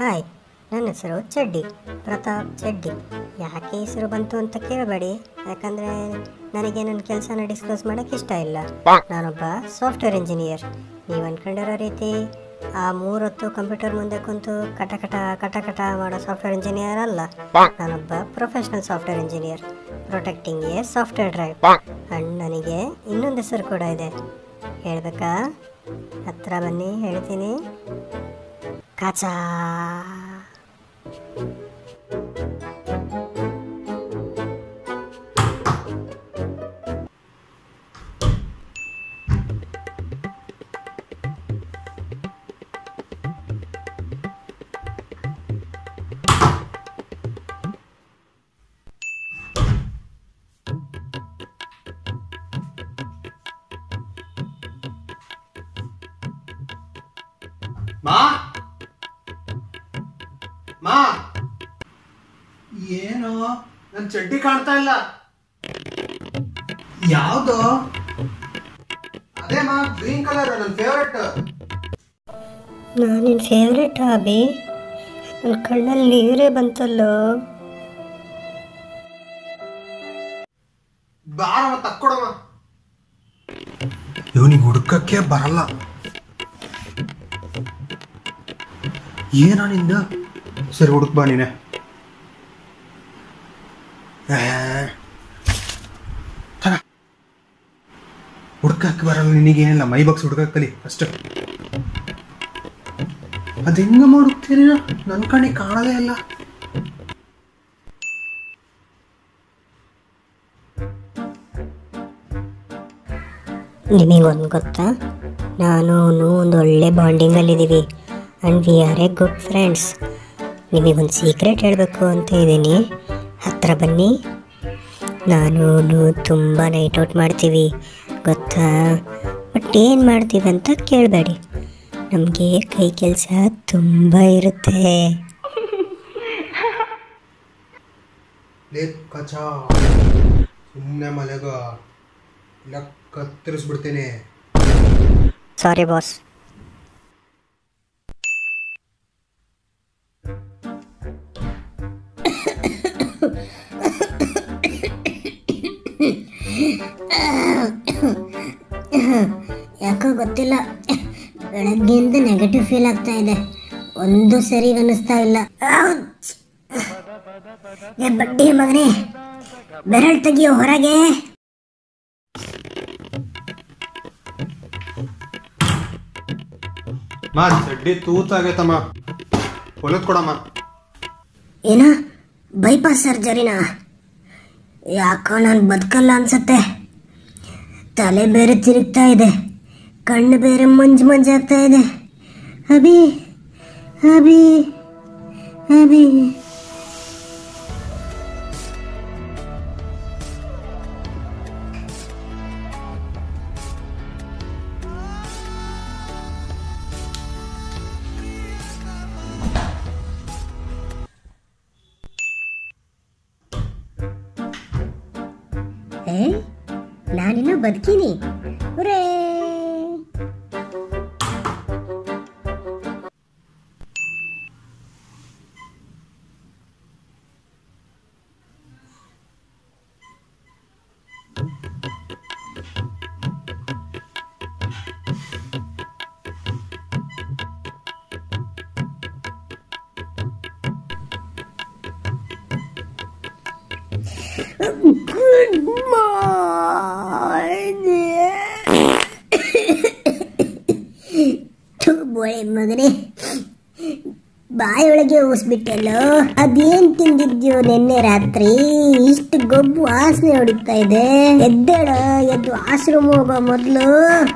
Hi ನನ್ನ ಹೆಸರು ಚಡ್ಡಿ ಪ್ರತಾಪ್ ಚಡ್ಡಿ ಯಾಕೆ ಹೆಸರು ಬಂತು ಅಂತ ಕೇಳಬೇಡಿ ಯಾಕಂದರೆ ನನಗೆ ನನ್ನ ಕೆಲಸನ ಡಿಸ್ಕಸ್ ಮಾಡೋಕ್ಕೆ ಇಷ್ಟ ಇಲ್ಲ ನಾನೊಬ್ಬ ಸಾಫ್ಟ್ವೇರ್ ಇಂಜಿನಿಯರ್ ನೀವು ಅನ್ಕೊಂಡಿರೋ ರೀತಿ ಆ ಮೂರೊತ್ತು ಕಂಪ್ಯೂಟರ್ ಮುಂದೆ ಕುಂತು ಕಟ ಕಟ ಕಟ ಕಟ ಮಾಡೋ ಸಾಫ್ಟ್ವೇರ್ ಇಂಜಿನಿಯರ್ ಅಲ್ಲ ನಾನೊಬ್ಬ professional software engineer protecting a software drive and ನನಗೆ ಇನ್ನೊಂದು ಹೆಸರು ಕೂಡ ಇದೆ ಹೇಳ್ಬೇಕಾ ಹತ್ರ ಬನ್ನಿ ಹೇಳ್ತೀನಿ ಕಾಚಾ ಮಾ ಮಾ ಏನು ನನ್ ಚಡ್ಡಿ ಕಾಣ್ತಾ ಇಲ್ಲ ಯಾವ್ದು ಅದೇ ಮಾ ಗ್ರೀನ್ ಕಲರ್ ನನ್ನ ಫೇವ್ರೆಟ್ ನಾನು ನಿನ್ನ ಫೇವ್ರೆಟ್ ಅಭಿ ನನ್ನ ಕಣ್ಣಲ್ಲಿ ನೀರೇ ಬಂತಲ್ಲೋ ಬಾರಮ್ಮ ತಕ್ಕೊಡಮ್ಮ ಇವನಿಗೆ ಹುಡ್ಕಕ್ಕೆ ಬರಲ್ಲ ಏನೋ ನಿಂದ ಸರಿ ಹುಡುಕ್ ಬಾ ನೀನೆ ಆ, ತಗ. ಹುಡ್ಕಕ್ಕೆ ಬರಲ್ಲ ನಿನಗೇನಿಲ್ಲ ಮೈ ಬಾಕ್ಸ್ ಹುಡ್ಕಕ್ ಕಲಿ ಅಷ್ಟೇ ಅದು ಹೆಂಗ ಮಾಡುತ್ತೀರಿ ನನ್ನ ಕಣ್ಣಿಗೆ ಕಾಣದೇ ಇಲ್ಲ ನಿಮಗೊಂದು ಗೊತ್ತಾ ನಾನು ಅವನು ಒಂದು ಒಳ್ಳೆ ಬಾಂಡಿಂಗಲ್ಲಿದ್ದೀವಿ and we are a good friends ನಿಮಗೊಂದು ಸೀಕ್ರೆಟ್ ಹೇಳಬೇಕು ಅಂತ ಇದ್ದೀನಿ ಹತ್ರ ಬನ್ನಿ ನಾನು ಅವನು ತುಂಬ ನೈಟ್ ಔಟ್ ಮಾಡ್ತೀವಿ ಗೊತ್ತಾ ಬಟ್ ಏನು ಮಾಡ್ತೀವಿ ಅಂತ ಕೇಳಬೇಡಿ ನಮಗೆ ಕೈ ಕೆಲಸ ತುಂಬ ಇರುತ್ತೆ ಲೇ ಕಚಾ ಸುಮ್ಮನೆ ಮಲೆಗ ಇಲ್ಲ ಕತ್ತರಿಸ್ಬಿಡ್ತೇನೆ ಸಾರಿ ಬಾಸ್ ಯಾಕೋ ಗೊತ್ತಿಲ್ಲ ಬೆಳಗ್ಗೆಯಿಂದ ನೆಗೆಟಿವ್ ಫೀಲ್ ಆಗ್ತಾ ಇದೆ ಒಂದು ಸರಿ ಅನ್ನಿಸ್ತಾ ಇಲ್ಲ ಔಚ್! ಏ ಬಡ್ಡಿ ಮಗನೇ ಬೆರಳು ತೆಗಿಯೋ ಹೊರಗೆ ಮಾ ಚಡ್ಡಿ ತೂತಾಗೈತಮ್ಮ ಹೊಲದ್ ಕೊಡಮ್ಮ ಏನ ಬೈಪಾಸ್ ಸರ್ಜರಿನಾ ಯಾಕೋ ನಾನು ಬದುಕಲ್ಲ ಅನ್ಸತ್ತೆ ತಲೆ ಬೇರೆ ತಿರುಗ್ತಾ ಇದೆ ಕಣ್ಣು ಬೇರೆ ಮಂಜು ಮಂಜಾಗ್ತಾ ಇದೆ ಅಭಿ ಅಭಿ ಅಭಿ ಏ ನಾನಿನ್ನೂ ಬದುಕೀನಿ ಹುರೇ ಗುಡ್ ಬೋಳೆ ಮಗನೇ ಬಾಯೊಳಗೆ ಊಸ್ಬಿಟ್ಟಲ್ಲೋ ಅದೇನ್ ತಿಂದಿದ್ಯೋ ನಿನ್ನೆ ರಾತ್ರಿ ಇಷ್ಟು ಗೊಬ್ಬು ವಾಸನೆ ಹೊಡಿತಾ ಇದೆ ಎದ್ದೇಳ ಎದ್ದು ಆಶ್ರಮ ಹೋಗೋ ಮೊದಲು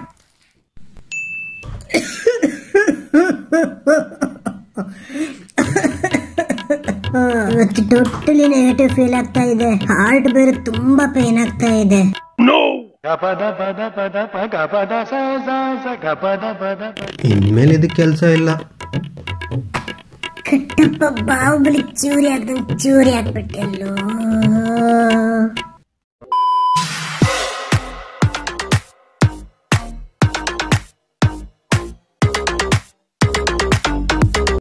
ಇವತ್ತು ಟೋಟಲಿ ನೆಗೆಟಿವ್ ಫೀಲ್ ಆಗ್ತಾ ಇದೆ ಹಾರ್ಟ್ ಬೇರೆ ತುಂಬಾ ಪೇನ್ ಆಗ್ತಾ ಇದೆ ಇನ್ಮೇಲೆ ಇದಕ್ಕೆ ಕೆಲಸ ಇಲ್ಲ ಕಟ್ಟಪ್ಪ ಬಾಹುಬಲಿ ಚೂರಿ ಹಾಕ್ದಂಗ್ ಚೂರಿ ಹಾಕ್ಬಿಟ್ಟೆಲ್ಲೋ